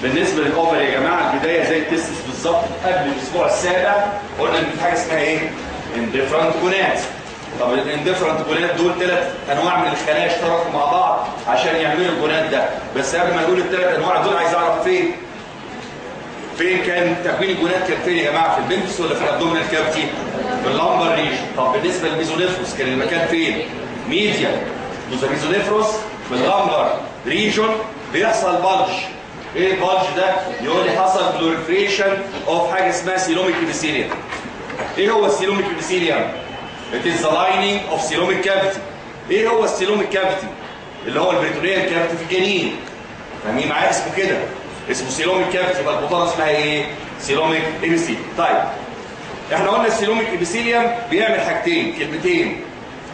بالنسبه للاوفر يا جماعه البدايه زي التستس بالظبط قبل الاسبوع السابع قلنا ان في حاجه اسمها ايه؟ انديفرنت جونات طب الانديفرنت جونات دول ثلاث انواع من الخلايا اشتركوا مع بعض عشان يعملوا الجونات ده بس قبل ما نقول الثلاث انواع دول عايز اعرف فين فين كان تكوين الجونات كان فين يا جماعه في البنفس ولا في الابدومينال كافيتي في اللامبر ريجن طب بالنسبه للميزونيفروس كان المكان فين ميديا ميزونيفروس في اللامبر ريجن بيحصل بلج ايه البلج ده يقول لي حصل بلوريفريشن اوف حاجه اسمها سيلوميك ابيثيليوم ايه هو السيلوميك ابيثيليوم It is the lining of coelomic cavity ايه هو السيلوميك كافيتي اللي هو البريتونيال كافيتي في الجنين فاهمين معايا اسمه كده اسمه سيلوميك كافيتي يبقى البطانه اسمها ايه سيلوميك ابيثيليوم طيب احنا قلنا السيلوميك ابيثيليوم بيعمل حاجتين كلمتين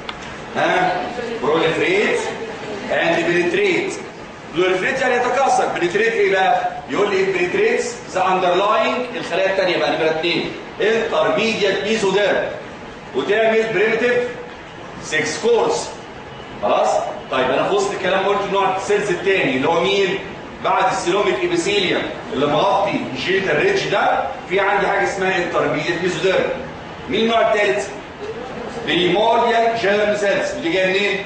ها بروليفريت اند بنتريت بروليفريت يعني يتكاثر بنتريت ايه بقى يقول لي بنتريتس ذا اندرلاينج الخلايا الثانيه بقى نمره اثنين انترميديت ميزوديرم وتعمل بريمتيف 6 كورس خلاص طيب انا في وسط الكلام قلت نوع السيلز الثاني اللي هو مين بعد السيلوميك ابيثيليوم اللي مغطي الجينيتال ريدج ده في عندي حاجه اسمها انترميديت ميزوديرم مين النوع الثالث بريموريال جيرم سيلز اللي جايه منين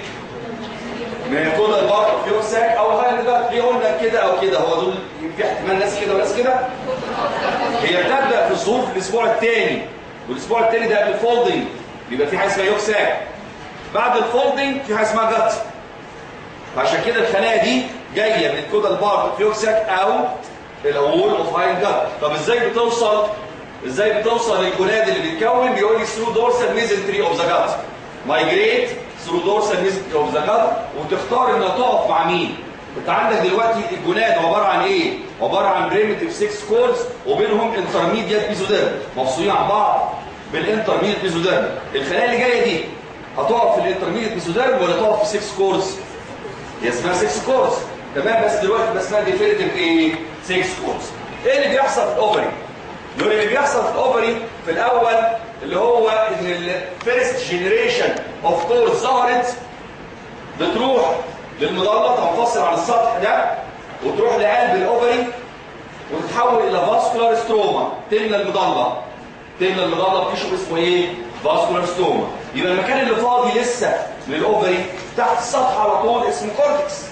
من كل البار في اوساك او غير ده ليه قلنا كده او كده هو دول في احتمال ناس كده وناس كده هي بتبدا في الظهور في الاسبوع الثاني والاسبوع الثاني ده قبل الفولدنج بيبقى في حاجه اسمها يوكساك بعد الفولدنج في حاجه اسمها جت فعشان كده الخلايا دي جايه من كودال بارت في يوكساك او الاول اوف هاين جت طب ازاي بتوصل ازاي بتوصل للجناد اللي بيتكون بيقول لي ثرو دورسال ميزنتري اوف ذا جت مايجريت ثرو دورسال ميزنتري اوف ذا جت وتختار انها تقف مع مين انت عندك دلوقتي الجناد عباره عن ايه عباره عن بريمتيف 6 كورز وبينهم انترميديت ميزوديرم مفصولين عن بعض بالانترميديت ميزوديرم الخلايا اللي جايه دي هتقف في الانترميديت ميزوديرم ولا تقف في 6 كورز هي اسمها 6 كورز تمام بس دلوقتي بس اسمها ديفينيتيف ايه 6 كورز ايه اللي بيحصل في الاوفري يقول اللي بيحصل في الاوفري في الاول اللي هو ان الفيرست جنريشن اوف كورز ظهرت بتروح للمضلة تنفصل عن السطح ده وتروح لقلب الاوفري وتتحول الى فاسكولار ستروما تملى المضلة تملى المضلة بتيشو اسمه ايه فاسكولار ستروما يبقى المكان اللي فاضي لسه للاوفري تحت السطح على طول اسمه كورتكس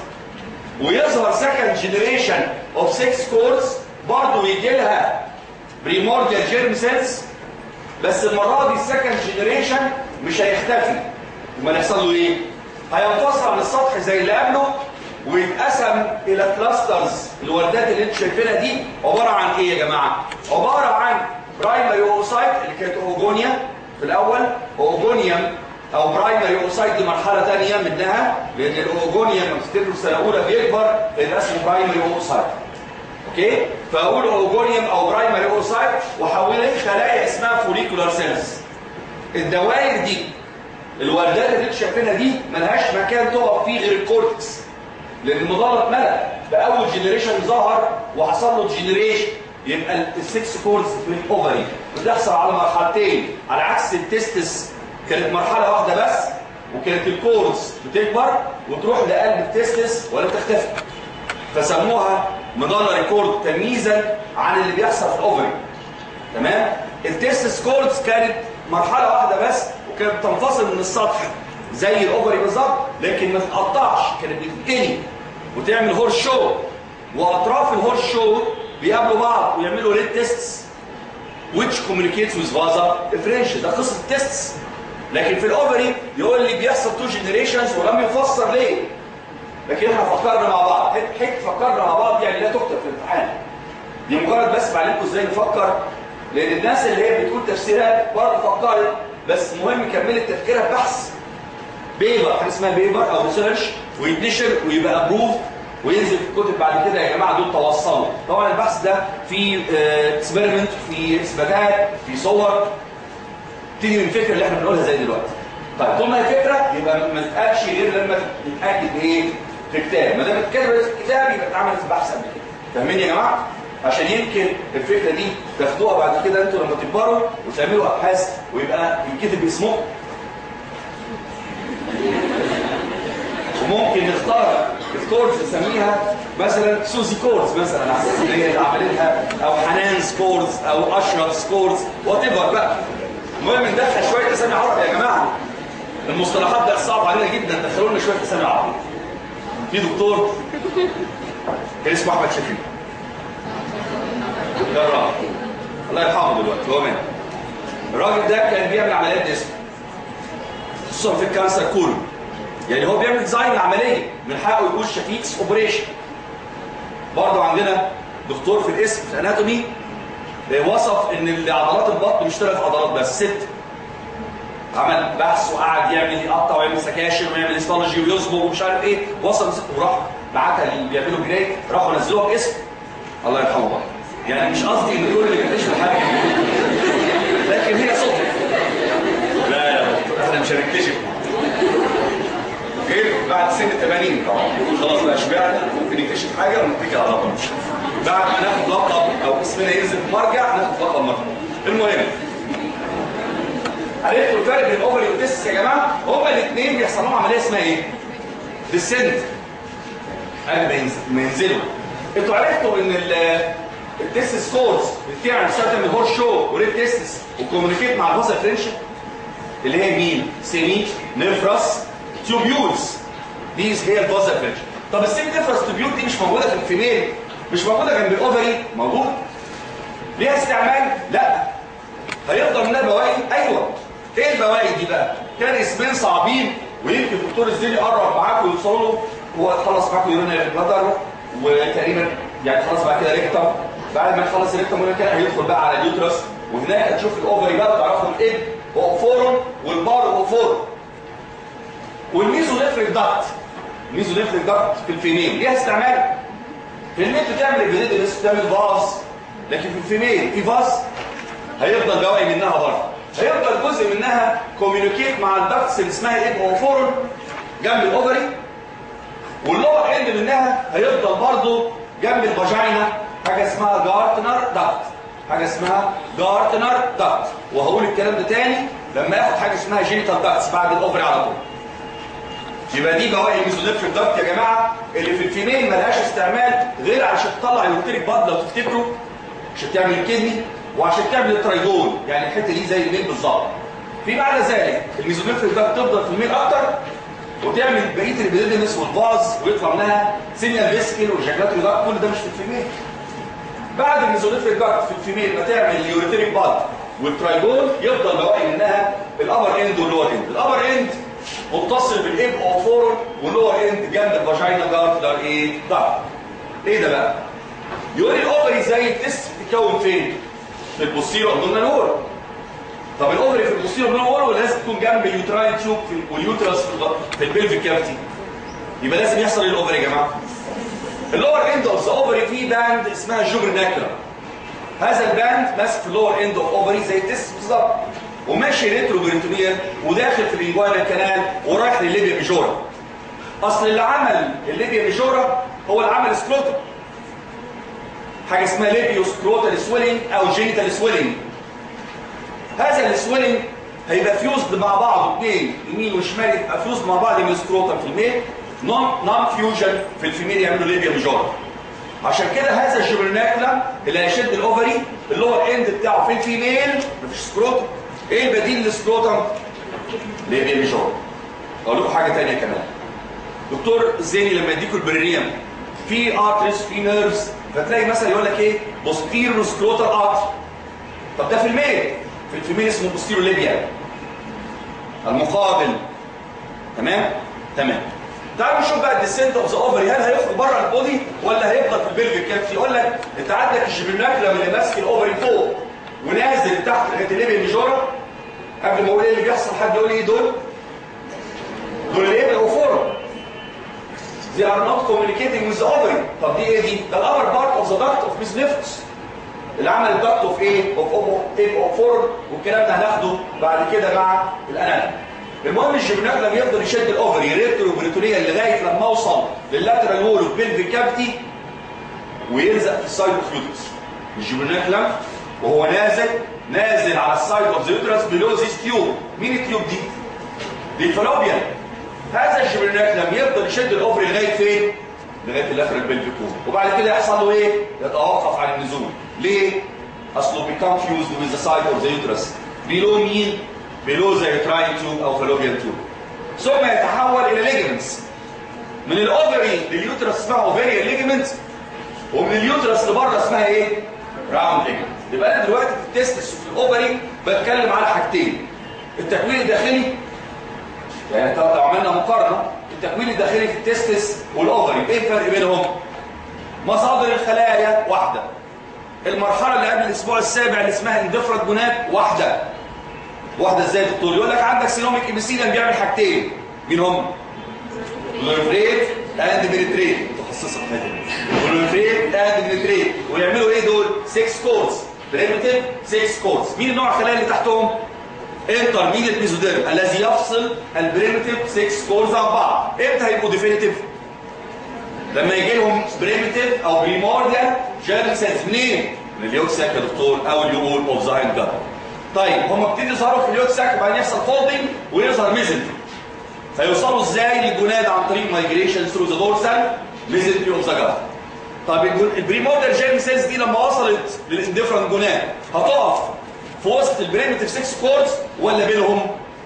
ويظهر سكند جنريشن اوف 6 كورز برضه يجي لها بريمورديال جيرم سيلز بس المره دي السكند جنريشن مش هيختفي امال يحصل له ايه هينفصل عن السطح زي اللي قبله ويتقسم الى كلاسترز الوردات اللي انتوا شايفينها دي عباره عن ايه يا جماعه عباره عن برايمري اوسايت اللي كانت اوجونيا في الاول اوجونيوم او برايمري اوسايت دي مرحله ثانيه منها لان الاوجونيوم لما بتستخدم سنه اولى بيكبر فيبقى اسمه برايمري اوسايت اوكي فاقول اوجونيوم او برايمري اوسايت وحولت خلايا اسمها فوليكولار سيلز الدوائر دي الوردات اللي انتوا شايفينها دي ملهاش مكان تقف فيه غير الكورتكس لان المضله اتملى باول جنريشن ظهر وحصل له جنريشن يبقى السكس كورز في الاوفري بتحصل على مرحلتين على عكس التستس كانت مرحله واحده بس وكانت الكورز بتكبر وتروح لقلب التستس ولا تختفي فسموها مضله ريكورد تمييزا عن اللي بيحصل في الاوفري تمام التستس كورز كانت مرحله واحده بس وكانت بتنفصل من السطح زي الاوفري بالظبط لكن ما تتقطعش كانت بتتني وتعمل هورس شو واطراف الهورس شو بيقابلوا بعض ويعملوا ريد تيستس which communicates with vaza differential ده قصه التيستس لكن في الاوفري يقول لي بيحصل تو جنريشنز ولم يفسر ليه لكن احنا فكرنا مع بعض حته فكرنا مع بعض يعني لا تكتب في الامتحان دي مجرد بس بعلمكم ازاي نفكر لان الناس اللي هي بتقول تفسيرات برضه فكرت بس مهم كملت تفكيرها بحث بيبر حاجه اسمها بيبر او ريسيرش ويتنشر ويبقى ابروف وينزل في الكتب بعد كده يا جماعه دول توصلوا طبعا البحث ده في اكسبيرمنت في اثباتات في صور تيجي من الفكره اللي احنا بنقولها زي دلوقتي طيب طول ما هي فكره يبقى ما تتقالش غير لما تتاكد ايه في كتاب ما دام اتكتب في كتاب يبقى اتعملت في بحث قبل كده فاهمين يا جماعه عشان يمكن الفكره دي تاخدوها بعد كده انتوا لما تكبروا وتعملوا ابحاث ويبقى يتكتب اسمكم وممكن نختار الكورز نسميها مثلا سوزي كورز مثلا على اساس ان هي اللي عملتها او حنان سكورز او اشرف سكورز وات ايفر بقى المهم ندخل شويه اسامي عربي يا جماعه المصطلحات بقت صعب علينا جدا دخلوا لنا شويه اسامي عربي في دكتور كان اسمه احمد شفيق جراح الله يرحمه دلوقتي هو مات الراجل ده كان بيعمل عمليات جسم خصوصا في الكانسر كله يعني هو بيعمل ديزاين العمليه من حقه يقول شفيكس اوبريشن برضه عندنا دكتور في الاسم في الاناتومي وصف ان عضلات البطن مش ثلاث عضلات بس ست عمل بحث وقعد يعمل يقطع ويعمل سكاشن ويعمل هيستولوجي ويصبغ ومش عارف ايه وصل ست وراح بعتها اللي بيعملوا جريد راحوا نزلوها باسم الله يرحمه بقى يعني مش قصدي ان كل اللي بيكتشفوا حاجه لكن هي صدفه لا يا دكتور احنا مش هنكتشف غير بعد سن 80 طبعا خلاص بقى شبعنا ممكن نكتشف حاجه ونتكل على ربنا بعد ما ناخد لقب او اسمنا ينزل مرجع ناخد لقب مرجع المهم عرفتوا الفرق بين الاوفري والتستس يا جماعه هما الاثنين بيحصل لهم عمليه اسمها ايه؟ ديسنت قبل ما ينزلوا انتوا عرفتوا ان التست سكورز بتعمل بتستخدم الهور شو وريد تيستس وكوميونيكيت مع الفازا فرنشن اللي هي مين؟ سيمي نفرس تيوبيولز دي هي الفازا فرنشن طب السيمي نفرس تيوبيول دي مش موجوده في الفيميل مش موجوده جنب الاوفري موجود ليها استعمال؟ لا هيفضل منها بواقي؟ ايوه ايه البواقي دي بقى؟ كان اسمين صعبين ويمكن الدكتور الزيلي قرب معاكم يوصلوا له هو خلص معاكم يورينا بلادر وتقريبا يعني خلاص بعد كده ريكتم بعد ما يخلص الريكتم ولا كده هيدخل بقى على اليوترس وهناك هتشوف الاوفري بقى تعرفوا الاب واوفورون والبار واوفورون والميزوليفريك داكت الميزوليفريك داكت في الفيميل ليها استعمال في الميل بتعمل الجديد بتعمل فاز لكن في الفيميل في فاز هيفضل بواقي منها برضه هيفضل جزء منها كوميونيكيت مع الدكتس اللي اسمها اب واوفورون جنب الاوفري واللور اند منها هيفضل برضه جنب الفاجينا حاجه اسمها جارتنر داكت حاجه اسمها جارتنر داكت وهقول الكلام ده تاني لما ياخد حاجه اسمها جينيتال داكتس بعد الاوفري على طول يبقى دي بواقي ميزوليفريك داكت يا جماعه اللي في الفيميل ملهاش استعمال غير عشان تطلع اليوتيريك باد لو تفتكروا عشان تعمل الكدني وعشان تعمل الترايجون يعني الحته دي زي الميل بالظبط في بعد ذلك الميزوليفريك داكت تفضل في الميل اكتر وتعمل بقيه البيديدمس والفاز ويطلع منها سينيال فيسكل وجاكلاتري داكت كل ده مش في الفيميل بعد الميزوليفريك داكت في الفيميل ما تعمل اليوريتريك باد والترايجون يفضل بواقي منها الابر اند واللور اند الابر اند متصل بالاب او فور واللور اند جنب الفاجينا جارتلر ايه داكت ايه ده بقى يقول لي الاوفري زي التست بتتكون فين في البوستيرو ابدومينال وول طب الاوفري في البوستيرو ابدومينال وول لازم تكون جنب اليوتراين تيوب واليوترس في البلفيك كافيتي يبقى لازم يحصل ايه الاوفري يا جماعه اللور اند اوف ذا اوفري في باند اسمها جوبرناكلا هذا الباند ماسك في اللور اند اوف اوفري زي التست بالظبط وماشي ريترو بريتونيال وداخل في الانجوانا كانال ورايح للليبيا ميجورا اصل اللي عمل الليبيا ميجورا هو اللي عمل سكروتم حاجه اسمها ليبيو سكروتال سويلنج او جينيتال سويلنج هذا السويلنج هيبقى فيوزد مع بعض اثنين يمين وشمال يبقى فيوزد مع بعض من سكروتال في الميل نون نون فيوجن في الفيميل يعملوا ليبيا ميجورا عشان كده هذا الجبرناكلا اللي هيشد الاوفري اللور اند بتاعه في الفيميل مفيش سكروتم ايه البديل للسكروتم ليبيا ميجورا اقول لكم حاجه ثانيه كمان دكتور زيني لما يديكوا البرينيوم في ارتريس في نيرفز فتلاقي مثلا يقول لك ايه بوستيرو سكروتال ارتر طب ده في الميل في الفيميل اسمه بوستيرو ليبيا المقابل تمام تمام تعالوا نشوف بقى الديسنت اوف ذا اوفري هل هيخرج بره البودي ولا هيفضل في البلفيك كافيتي يقول لك انت عندك الجبرناكلم اللي ماسك الاوفري فوق ونازل تحت لغايه الليبيا ميجورا قبل ما اقول ايه اللي بيحصل حد يقول ايه دول دول الايه الاوفورا they are not communicating with the ovary طب دي ايه دي ده الابر بارت اوف ذا داكت اوف ميزنفرس اللي عمل الداكت اوف ايه اوف اوف اوف فور والكلام ده هناخده بعد كده مع الانال المهم الجبناكلم يفضل يشد الاوفري ريترو بريتونيا لغايه لما اوصل لللاترال وول اوف بيلفيك كافيتي ويلزق في السايد اوف يوترس الجبناكلم وهو نازل نازل على السايد اوف ذا يوترس بلو ذيس تيوب مين التيوب دي؟ دي الفالوبيان هذا الجبرناكلم يفضل يشد الاوفري لغايه فين؟ لغايه اللاترال بلفيك وول وبعد كده يحصل له ايه يتوقف عن النزول ليه اصله become fused with the side of the uterus below مين below the uterine tube او fallopian tube ثم يتحول الى ligaments من الاوفري لليوترس اسمها اوفيريان ليجمنت ومن اليوترس لبره اسمها ايه راوند ليجمنت يبقى انا دلوقتي في التستس وفي الاوفري بتكلم على حاجتين التكوين الداخلي يعني لو عملنا مقارنه التكوين الداخلي في التستس والاوفري ايه الفرق بينهم مصادر الخلايا واحده المرحله اللي قبل الاسبوع السابع اللي اسمها اندفرد جونات واحده واحده ازاي يا دكتور يقول لك عندك سينوميك ابيثيليوم بيعمل حاجتين مين هم بلوريفريت اند بنتريت متخصصه في هذا بلوريفريت اند بنتريت ويعملوا ايه دول 6 كورس بريمتيف 6 كورس مين النوع الخلايا اللي تحتهم انترميديت ميزوديرم الذي يفصل البريمتيف 6 كورس عن بعض امتى هيبقوا ديفينيتيف لما يجي لهم بريمتيف او بريمورديال جيرم سيلز منين من اليوت ساك يا دكتور او اليول اوف ذا هايند طيب هم ابتدوا يظهروا في اليوت ساك وبعدين يحصل فولدنج ويظهر ميزنتري فيوصلوا ازاي للجناد عن طريق مايجريشن ثرو ذا دورسال ميزنتري اوف ذا جاد طب البريمورديال جيرم سيلز دي لما وصلت للانديفرنت جناد هتقف في وسط البريمتيف 6 كورس ولا بينهم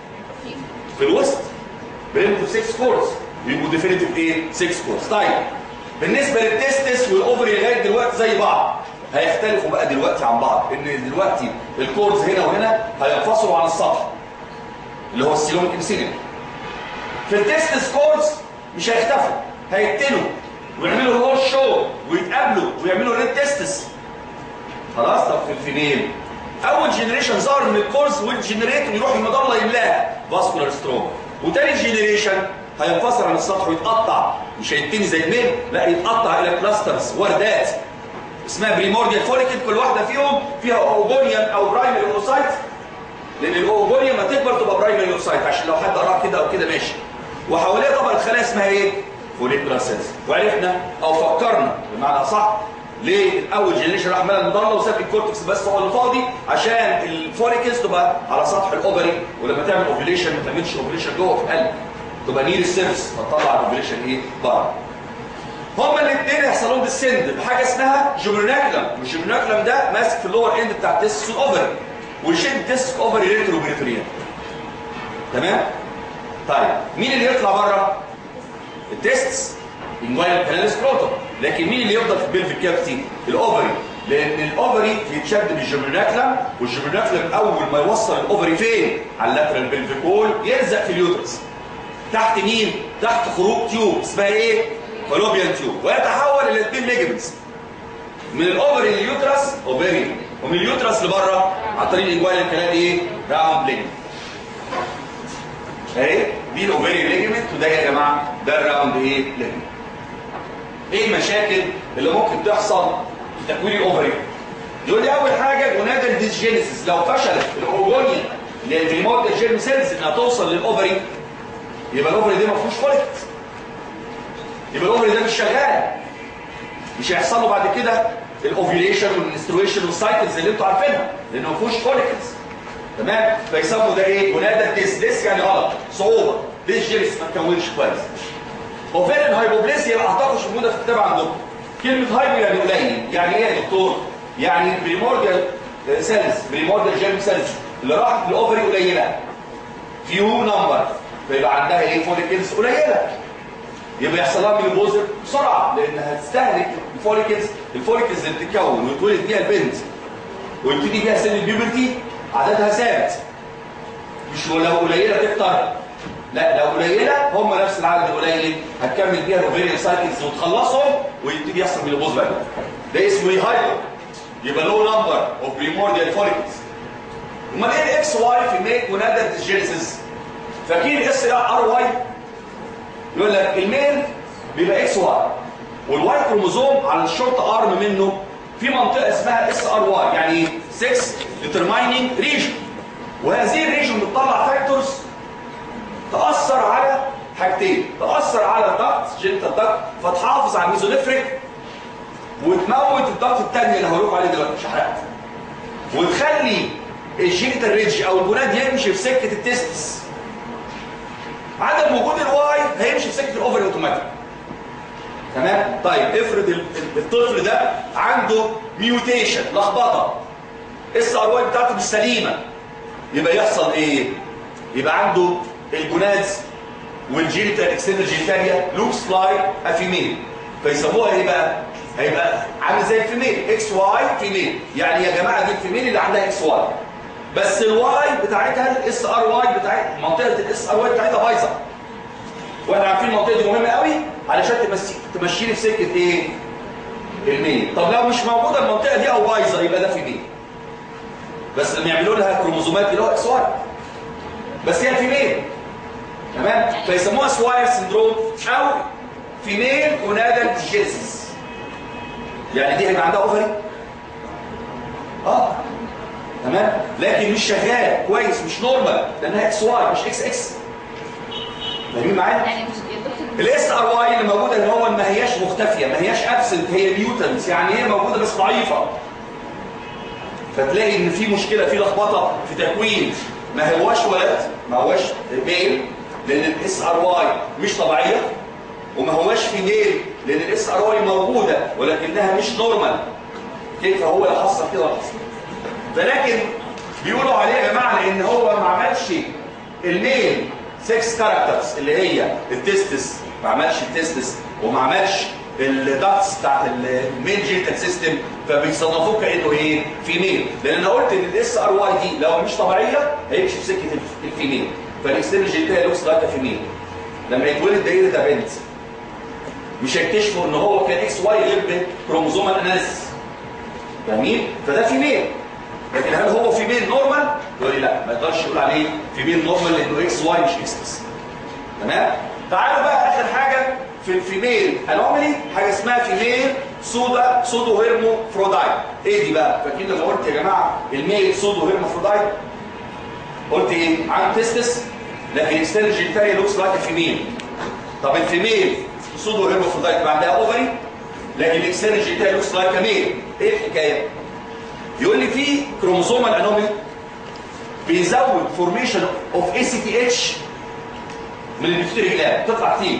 في الوسط بريمتيف 6 كورس يبقوا ديفينيتيف ايه 6 كورس طيب بالنسبه للتستس والاوفري لغايه دلوقتي زي بعض هيختلفوا بقى دلوقتي عن بعض ان دلوقتي الكورز هنا وهنا هينفصلوا عن السطح اللي هو السيلوميك ابيثيليوم في التستس كورز مش هيختفوا هيقتلوا ويعملوا هو شو ويتقابلوا ويعملوا ريد تستس خلاص طب في الفيميل اول جنريشن ظهر من الكورز والجنريت ويروح المضله يملاها فاسكولار ستروم وتاني جنريشن هينفصل عن السطح ويتقطع مش هيتني زي الميل لا يتقطع الى كلاسترز وردات اسمها بريمورديال فوليكل كل واحده فيهم فيها اوجونيوم او برايمري اوسايت لان الاوجونيوم ما تكبر تبقى برايمري اوسايت عشان لو حد قراها كده او كده ماشي وحواليها طبعا الخلايا اسمها ايه فوليكولار سيلز وعرفنا او فكرنا بمعنى اصح ليه الاول جنريشن راح مال المضله وساب الكورتكس بس هو اللي فاضي عشان الفوليكلز تبقى على سطح الاوفري ولما تعمل اوفيليشن ما تعملش اوفيليشن جوه في القلب تبقى نير السيرفس فتطلع الاوفيليشن ايه بره هما الاثنين يحصل لهم ديسند بحاجه اسمها جوبرناكلم والجوبرناكلم ده ماسك في اللور اند بتاع التستس الاوفري والشيب التستس اوفري ريترو بريتوريان تمام طيب مين اللي يطلع بره التستس انجوينال كانال سكروتوم لكن مين اللي يفضل في البلفيك كافيتي الاوفري لان الاوفري بيتشد بالجوبرناكلم والجوبرناكلم اول ما يوصل الاوفري فين على اللاترال بلفيك وول يلزق في اليوترس تحت مين تحت خروج تيوب اسمها ايه فالوبيان تيوب ويتحول الى اثنين ليجمنتس من الاوفري لليوترس اوفري ومن اليوترس لبره عن طريق الانجوينال كانال ايه راوند ليجمنت اهي دي الاوفري ليجمنت وده يا جماعه ده الراوند ايه ليجمنت ايه المشاكل اللي ممكن تحصل في تكوين الاوفري يقول لي اول حاجه جونادال ديسجينيسيس لو فشلت الاوجونيا اللي هي الريموت جيرم سيلز انها توصل للاوفري يبقى الاوفري ده ما فيهوش فوليكت يبقى الاوفري ده مش شغال مش هيحصل له بعد كده الاوفيليشن والمنسترويشن والسايكلز اللي انتوا عارفينها لانه ما فيهوش فوليكلز تمام فيسموا ده ايه جونادال ديس ديس يعني غلط صعوبه ديس جينيس ما تكونش كويس اوفيرين هايبوبليسيا ما اعتقدش موجوده في الكتاب عندكم كلمه هايبو يعني قليل يعني ايه يا دكتور يعني بريمورديال سيلز بريمورديال جيرم سيلز اللي راحت للاوفري قليله فيو نمبر فيبقى عندها ايه فوليكلز قليله يبقى يحصل لها ميلوبوزر بسرعه لان هتستهلك الفوليكلز الفوليكلز اللي بتتكون ويتولد بيها البنت ويبتدي بيها سن البيوبرتي عددها ثابت مش لو قليله تكتر لا لو قليله هم نفس العدد القليل هتكمل بيها الاوفيريان سايكلز وتخلصهم ويبتدي يحصل ميلوبوز بقى ده اسمه ايه هايبر يبقى لو نمبر اوف بريمورديال فوليكلز امال ايه الاكس واي في ميك ونادر ديسجينيسيس فاكرين اس ار واي يقول لك الميل بيبقى اكس واي والواي كروموزوم على الشورت ارم منه في منطقه اسمها اس ار واي يعني 6 ديترمايننج ريجن وهذه الريجن بتطلع فاكتورز تأثر على حاجتين تأثر على الضغط جنت الضغط فتحافظ على الميزونيفريك وتموت الضغط الثاني اللي هقول عليه دلوقتي مش حرقت وتخلي الجينيتال ريدج او الجناد يمشي في سكه التستس عدم وجود الواي هيمشي في سكه الاوفر اوتوماتيك تمام طيب افرض ال- ال- الطفل ده عنده ميوتيشن لخبطه اس ار واي بتاعته مش سليمه يبقى يحصل ايه يبقى عنده الجونادز والجينيتال اكسترنال جينيتاليا لوكس لايك افيميل فيسموها ايه بقى هيبقى عامل زي الفيميل اكس واي فيميل يعني يا جماعه دي الفيميل اللي عندها اكس واي بس الواي بتاعتها الاس ار واي بتاعت منطقه الاس ار واي بتاعتها بايظه واحنا عارفين المنطقه دي مهمه قوي علشان تمشي تمشيني في سكه ايه الميل طب لو مش موجوده المنطقه دي او بايظه يبقى ده فيميل بس لما يعملوا لها كروموزومات اللي هو اكس واي بس هي فيميل تمام فيسموها سواير سندروم او فيميل ونادل جيسس يعني دي هيبقى عندها اوفري اه تمام لكن مش شغال كويس مش نورمال لانها اكس واي مش اكس اكس فاهمين معايا يعني مش الدكتور الاس ار واي اللي موجوده اللي هو ما هياش مختفيه ما هياش ابسنت هي ميوتنس يعني هي موجوده بس ضعيفه فتلاقي ان في مشكله في لخبطه في تكوين ما هواش ولد ما هواش ميل لان الاس ار واي مش طبيعيه وما هواش فيميل لان الاس ار واي موجوده ولكنها مش نورمال كيف هو اللي حصل كده ولا حصل فلكن بيقولوا عليه يا جماعه لان هو ما عملش الميل 6 كاركترز اللي هي التستس ما عملش التستس وما عملش الداتس بتاعت الميل جينيتال سيستم فبيصنفوه كانه ايه فيميل لان انا قلت ان الاس ار واي دي لو مش طبيعيه هيمشي في سكه الف- الفيميل فالاكسترنال جينيتال لوكس لايك فيميل لما يتولد ده ايه ده بنت مش هيكتشفوا ان هو كان اكس واي غير بكروموزومال اناليسيس فاهمين فده فيميل لكن هل هو فيميل نورمال يقول لي لا ما يقدرش يقول عليه فيميل نورمال لانه اكس واي مش اكس بس تمام تعالوا بقى اخر حاجه في الفيميل انومالي حاجه اسمها فيميل سودا سودو هيرمو فرودايت ايه دي بقى فاكرين لما قلت يا جماعه الميل سودو هيرمو فرودايت قلت ايه عنده تستس لكن اكسترنال جينيتاليا لوكس لايك فيميل طب الفيميل سودو هيرمو فرودايت يبقى عندها اوفري لكن الاكسترنال جينيتاليا لوكس لايك ميل ايه الحكايه يقول لي في كروموسومال انومي بيزود فورميشن اوف اي سي تي اتش من البيتيوتري جلاند بتطلع كتير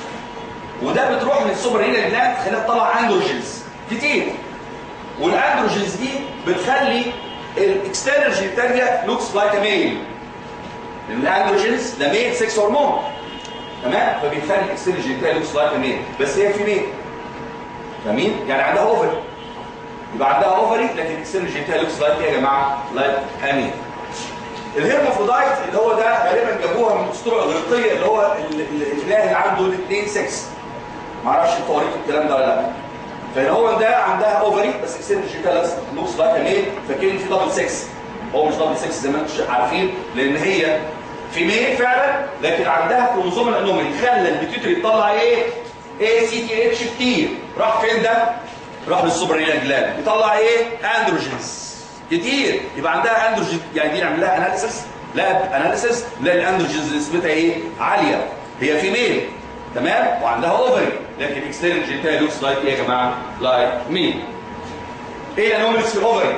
وده بتروح من السوبر هينا جلاند تخليها تطلع اندروجينز كتير والاندروجينز دي بتخلي الاكسترنال جينيتاليا لوكس لايك ميل لان الاندروجينز ده ميل 6 هرمون تمام فبيخلي الاكسترنال جينيتاليا لوكس لايك ميل بس هي في ميل فاهمين يعني عندها اوفر يبقى عندها اوفري لكن الاكسترنال جينيتال لوكس لايك ايه يا جماعه لايك امين الهيرمافرودايت اللي هو ده غالبا جابوها من الاسطوره الاغريقيه اللي هو ال- ال- الاله اللي عنده الاثنين 6 ما اعرفش انتوا قريتوا الكلام ده ولا لا فان هو ده عندها اوفري بس اكسترنال جينيتال لوكس لايك امين فاكرين في دبل 6 هو مش دبل 6 زي ما انتم عارفين لان هي في ميل فعلا لكن عندها كروموسوم الانومالي خلى البيتيوتري تطلع ايه اي سي تي اتش كتير راح فين ده راح للسوبرينال جلاند يطلع ايه اندروجينز كتير يبقى عندها اندروجين يعني دي نعمل لها اناليسيس لا اناليسيس لا الاندروجينز نسبتها ايه عاليه هي فيميل تمام وعندها اوفري لكن اكسترنال جينيتال لوكس لايك ايه يا جماعه لايك مين ايه الانوماليز في الاوفري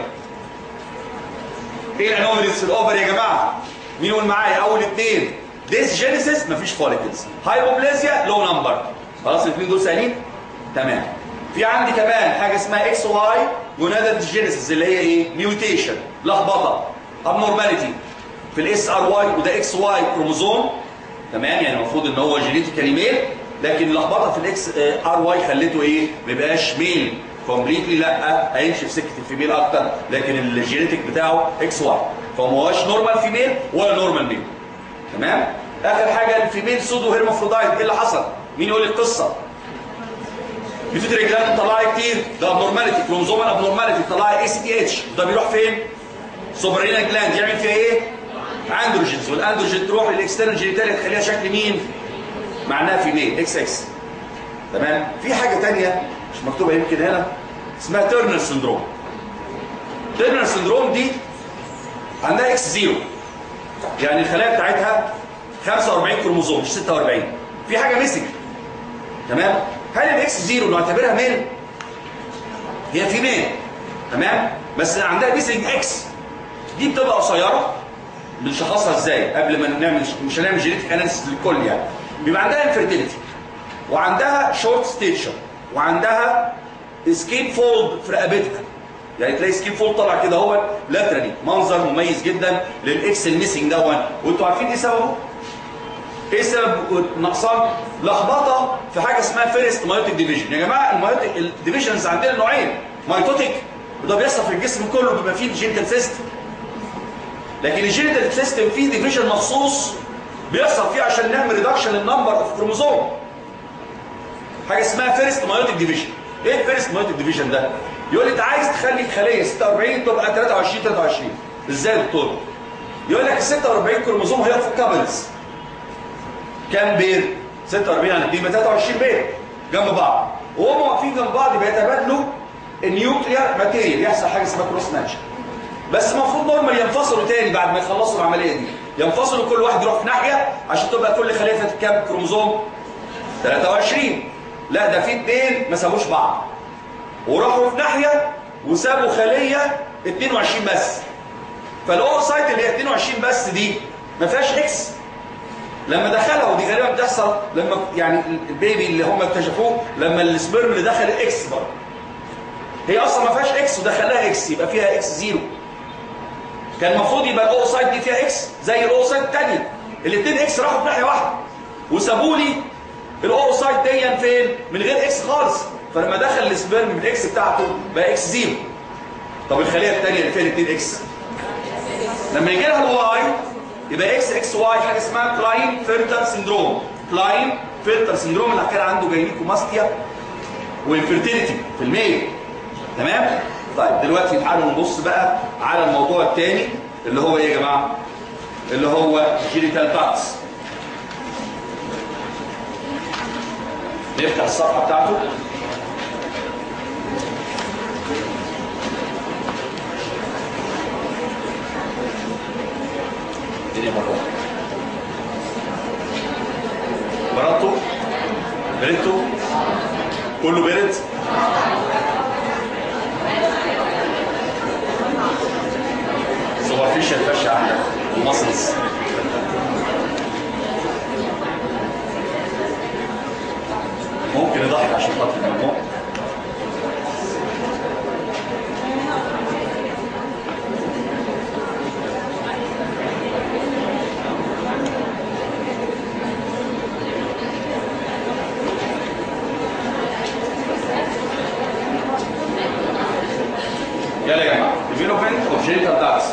ايه الانوماليز في الاوفري يا جماعه مين يقول معايا اول اثنين ديس جينيسيس مفيش فوليكلز هايبوبلازيا لو نمبر خلاص الاثنين دول سهلين تمام في عندي كمان حاجه اسمها اكس واي جونادال جينيسيس اللي هي ايه ميوتيشن لخبطه ابنورماليتي في الاس ار واي وده اكس واي كروموزوم تمام يعني المفروض ان هو جينيتيكالي ميل لكن اللخبطه في الاكس ار واي خلته ايه ما يبقاش ميل كومبليتلي لا هيمشي في سكه الفيميل اكتر لكن الجينيتيك بتاعه اكس واي فما هوش نورمال فيميل ولا نورمال ميل تمام اخر حاجه الفيميل سودو هيرمافرودايت ايه اللي حصل مين يقول لي القصه بيتوتري جلاند طلع كتير ده ابنورماليتي كروموزومال ابنورماليتي طلع اي سي تي اتش ده بيروح فين سوبرينا جلاند يعمل فيها ايه اندروجينز والاندروجين تروح للاكسترنال جينيتاليا تخليها شكل مين معناها فيميل اكس اكس تمام في حاجه تانية مش مكتوبه يمكن هنا اسمها تيرنر سندروم تيرنر سندروم دي عندها اكس زيرو يعني الخلايا بتاعتها 45 كروموزوم مش 46 في حاجه ميسنج تمام هل الاكس زيرو نعتبرها ميل هي في ميل تمام بس عندها ميسنج اكس دي بتبقى قصيره بنشخصها ازاي قبل ما نعمل مش هنعمل جينيتك اناليسيس للكل يعني بيبقى عندها انفيرتيليتي وعندها شورت ستيتشر وعندها سكيب فولد في رقبتها يعني تلاقي سكيب فولد طالع كده هو لاترالي منظر مميز جدا للاكس الميسنج دون وانتوا عارفين ايه سببه؟ ايه سبب نقصان لخبطه في حاجه اسمها فيرست مايوتيك ديفيجن يا جماعه المايوتيك الديفيجنز عندنا نوعين مايتوتيك وده بيحصل في الجسم كله بيبقى فيه الجينيتال سيستم لكن الجينيتال سيستم فيه ديفيجن مخصوص بيحصل فيه عشان نعمل ريدكشن للنمبر اوف كروموزوم حاجه اسمها فيرست مايوتيك ديفيجن ايه الفيرست مايوتيك ديفيجن ده يقول لي انت عايز تخلي خليه 46 تبقى 23 23 ازاي يا دكتور يقول لك ال 46 كروموزوم هيقفوا كابلز كام بير 46 يعني 2 23 بير جنب بعض وهم واقفين جنب بعض بيتبادلوا النيوكليير ماتيريال يحصل حاجه اسمها كروس ماتش بس المفروض نورمال ينفصلوا تاني بعد ما يخلصوا العمليه دي ينفصلوا كل واحد يروح في ناحيه عشان تبقى كل خليه فيها كام كروموزوم 23 لا ده في اثنين ما سابوش بعض وراحوا في ناحيه وسابوا خليه 22 بس فالاوفسايت اللي هي 22 بس دي ما فيهاش اكس لما دخلها ودي غالبا بتحصل لما يعني البيبي اللي هم اكتشفوه لما السبرم اللي دخل اكس برضه هي اصلا ما فيهاش اكس ودخلها اكس يبقى فيها اكس زيرو كان المفروض يبقى الاوسايد دي فيها اكس زي الاوسايد الثانيه الاثنين اكس راحوا في ناحيه واحده وسابوا لي الاوسايد دي فين من غير اكس خالص فلما دخل السبرم بالاكس بتاعته بقى اكس زيرو طب الخليه الثانيه اللي فيها الاثنين اكس لما يجي لها الواي يبقى اكس اكس واي حاجه اسمها كلاين فيرتر سندروم كلاين فيرتر سندروم اللي كان عنده جاينيكوماستيا وانفيرتيليتي في الميل تمام طيب دلوقتي تعالوا نبص بقى على الموضوع الثاني اللي هو ايه يا جماعه اللي هو جينيتال باتس نفتح الصفحه بتاعته الدنيا مرة مراتو بريتو كله برد سوبرفيشال فاشة عندك ومصلص ممكن يضحك عشان خاطر الموضوع يلا يا جماعه development of genital ducts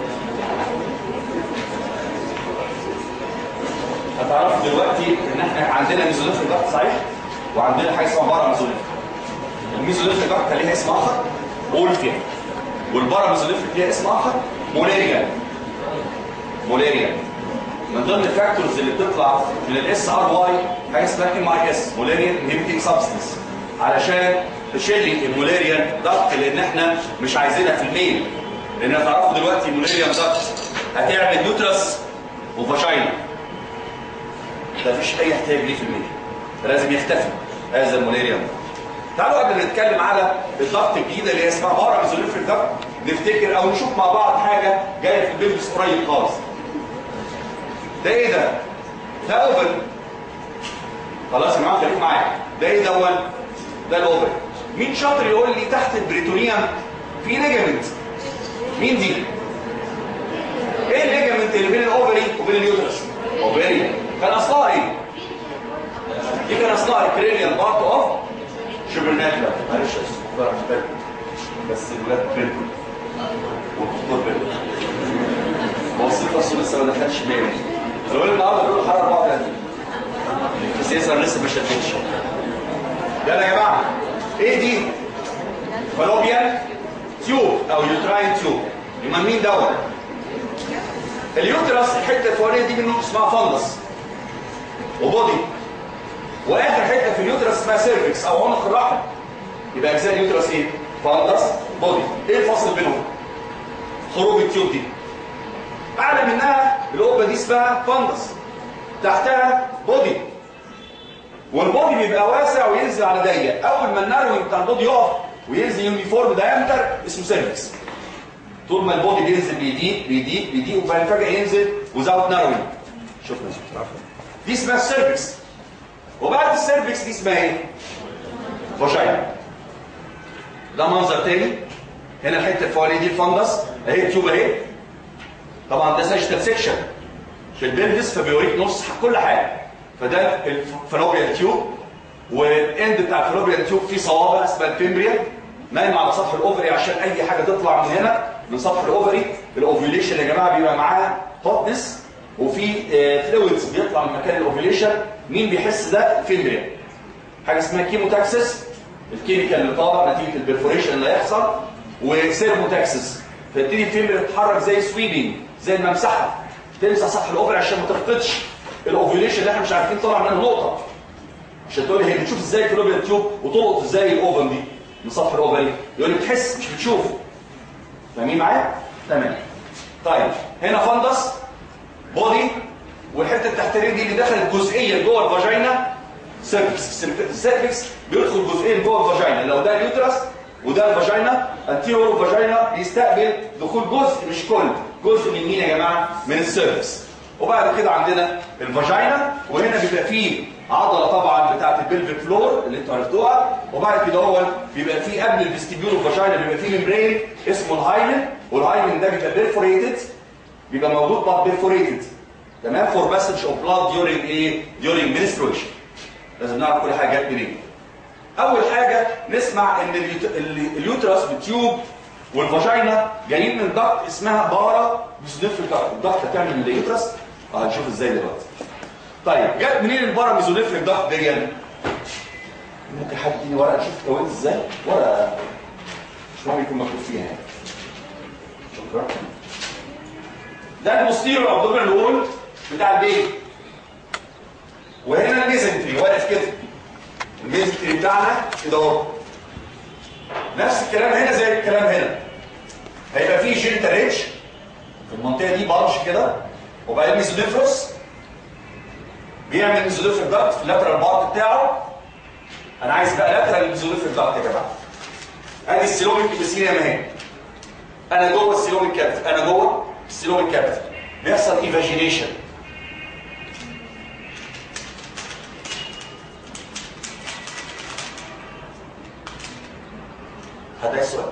هتعرفوا دلوقتي ان احنا عندنا ميزوليفيك دكت صحيح وعندنا حاجه اسمها بارا ميزوليفيك الميزوليفيك دكت ليها اسم اخر اولفيا والبارا ميزوليفيك ليها اسم اخر مولاريا مولاريا من ضمن الفاكتورز اللي بتطلع من الاس ار واي حاجه اسمها ام اي اس مولاريان انهبيتنج سبستنس علشان تشيل المولاريان ضغط لان احنا مش عايزينها في الميل لان هتعرفوا دلوقتي المولاريان ضغط هتعمل يوترس وفاجينا ده مفيش اي احتياج ليه في الميل لازم يختفي هذا المولاريان تعالوا قبل ما نتكلم على الضغط الجديده اللي هي اسمها بارا ميزوليفريك ضغط نفتكر او نشوف مع بعض حاجه جايه في البيبس قريب خالص ده ايه ده؟ ده اوفر خلاص يا جماعه خليكم معايا ده ايه دون؟ ده الاوفر مين شاطر يقول لي تحت البريتونيوم في ليجامنت مين دي؟ ايه الليجامنت اللي بين الاوفري وبين اليوترس؟ اوفري كان اصلها ايه؟ دي كان اصلها الكرينيال بارت اوف شبرناكلا معلش يا أستاذ، بس الولاد بنت والدكتور بنت بصيت اصلا لسه ما دخلش بالي الولد النهارده بيقول حراره 34 بس يسرا لسه ما شافتش يلا يا جماعه ايه دي فالوبيان تيوب او يوتراين تيوب يبقى مين دوت اليوترس الحته الفوقانيه دي منه اسمها فندس وبودي واخر حته في اليوترس اسمها سيرفكس او عنق الرحم يبقى اجزاء اليوترس ايه فندس بودي ايه الفاصل بينهم خروج التيوب دي اعلى منها القبه دي اسمها فندس تحتها بودي والبودي بيبقى واسع وينزل على ضيق اول ما النروي بتاع البودي يقف وينزل يونيفورم دايمتر اسمه سيرفكس طول ما البودي بينزل بيضيق بيضيق بيضيق وبعدين فجاه ينزل وزاوت نروي شكرا دي اسمها السيرفكس وبعد السيرفكس دي اسمها ايه فاجينا ده منظر تاني هنا الحته الفوقانيه دي الفندس اهي التيوب اهي طبعا ده ساجيتال سيكشن في البلفس فبيوريك نص كل حاجه فده الفالوبيان تيوب والاند بتاع الفالوبيان تيوب فيه صوابع اسمها الفيمبريا نايم على سطح الاوفري عشان اي حاجه تطلع من هنا من سطح الاوفري الاوفيوليشن يا جماعه بيبقى معاها هوتنس وفي فلويدز بيطلع من مكان الاوفيوليشن مين بيحس ده الفيمبريا حاجه اسمها كيموتاكسس الكيميكال اللي طالع نتيجه البرفوريشن اللي هيحصل وسيرموتاكسس فيبتدي الفيمبريا تتحرك زي سويبنج زي الممسحه تمسح سطح الاوفري عشان ما تفقدش الاوفيوليشن اللي احنا مش عارفين طلع منها نقطه عشان تقول لي هي بتشوف ازاي الفلوبيان تيوب وتلقط ازاي الاوفن دي من سطح الاوفري يقول لي بتحس مش بتشوف فاهمين معايا تمام طيب هنا فندس بودي والحته التحتانيه دي اللي دخلت جزئيا جوه الفاجينا سيرفكس السيرفكس بيدخل جزئيا جوه الفاجينا لو ده اليوترس وده الفاجينا انتيرو فاجينا يستقبل دخول جزء مش كل جزء من مين يا جماعه من السيرفكس وبعد كده عندنا الفاجينا وهنا بيبقى فيه عضله طبعا بتاعه البلفيك فلور اللي انتوا عرفتوها وبعد كده هو بيبقى فيه قبل الفيستيبيول فاجينا بيبقى فيه ممبرين اسمه الهايمن والهايمن ده بيبقى بيرفوريتد بيبقى موجود بقى بيرفوريتد تمام فور باسج اوف بلاد ديورنج ايه ديورنج منستريشن لازم نعرف كل حاجه جت منين اول حاجه نسمع ان اليوترس بتيوب والفاجينا جايين من ضغط اسمها بارا ميزونيفريك ضغط الضغط هتعمل من اليوترس هنشوف ازاي دلوقتي طيب جت منين البارا ميزونيفريك ضغط دي ممكن حد يديني ورقه نشوف كونت ازاي ورقه مش مهم يكون مكتوب فيها يعني شكرا ده البوستيريور ابدومينال وول بتاع البيبي وهنا الميزنتري واقف كده الميزنتري بتاعنا كده اهو نفس الكلام هنا زي الكلام هنا هيبقى فيه جينيتال ريتش في المنطقه دي بلج كده وبعدين ميزوديفروس بيعمل ميزوديفريك داكت في اللاترال بارت بتاعه انا عايز بقى لاترال ميزوديفريك داكت يا جماعه ادي السيلوميك ابيثيليوم اهي انا جوه السيلوميك كابت انا جوه السيلوميك كابت بيحصل ايفاجينيشن هذا السؤال